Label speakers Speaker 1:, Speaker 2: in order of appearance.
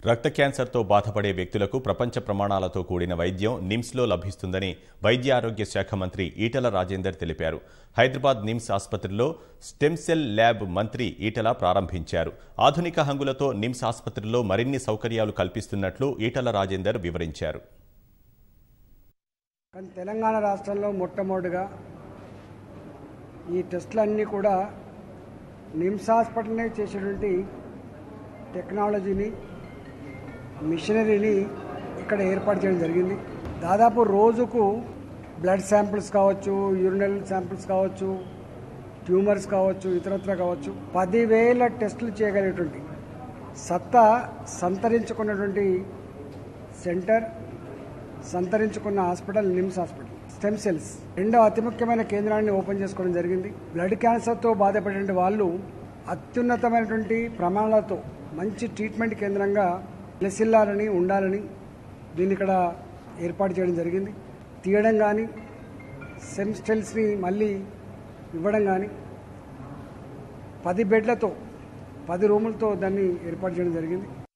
Speaker 1: రక్త క్యాన్సర్తో బాధపడే వ్యక్తులకు ప్రపంచ ప్రమాణాలతో కూడిన వైద్యం నిమ్స్లో లభిస్తుందని వైద్య ఆరోగ్య శాఖ మంత్రి ఈటల రాజేందర్ తెలిపారు హైదరాబాద్ నిమ్స్ ఆసుపత్రిలో స్టెమ్ సెల్ ల్యాబ్ మంత్రి ఈటల ప్రారంభించారు ఆధునిక హంగులతో నిమ్స్ ఆసుపత్రిలో మరిన్ని సౌకర్యాలు కల్పిస్తున్నట్లు ఈటల రాజేందర్ వివరించారు
Speaker 2: కానీ తెలంగాణ రాష్ట్రంలో మొట్టమొదటిగా ఈ టెస్టులన్నీ కూడా నిమ్స్ హాస్పిటల్నే చేసేటువంటి టెక్నాలజీని మిషనరీని ఇక్కడ ఏర్పాటు చేయడం జరిగింది దాదాపు రోజుకు బ్లడ్ శాంపిల్స్ కావచ్చు యూరినల్ శాంపిల్స్ కావచ్చు ట్యూమర్స్ కావచ్చు ఇతరత్ర కావచ్చు పదివేల టెస్టులు చేయగలిగేటువంటి సత్తా సంతరించుకున్నటువంటి సెంటర్ సంతరించుకున్న hospital NIMS hospital stem cells రెండో అతి ముఖ్యమైన కేంద్రాన్ని ఓపెన్ చేసుకోవడం జరిగింది బ్లడ్ క్యాన్సర్తో బాధపడే వాళ్ళు అత్యున్నతమైనటువంటి ప్రమాణాలతో మంచి ట్రీట్మెంట్ కేంద్రంగా వెలసిల్లాలని ఉండాలని దీన్ని ఇక్కడ ఏర్పాటు చేయడం జరిగింది తీయడం కానీ సెమ్ స్టెల్స్ని మళ్ళీ ఇవ్వడం కానీ పది బెడ్లతో పది రూములతో దాన్ని ఏర్పాటు చేయడం జరిగింది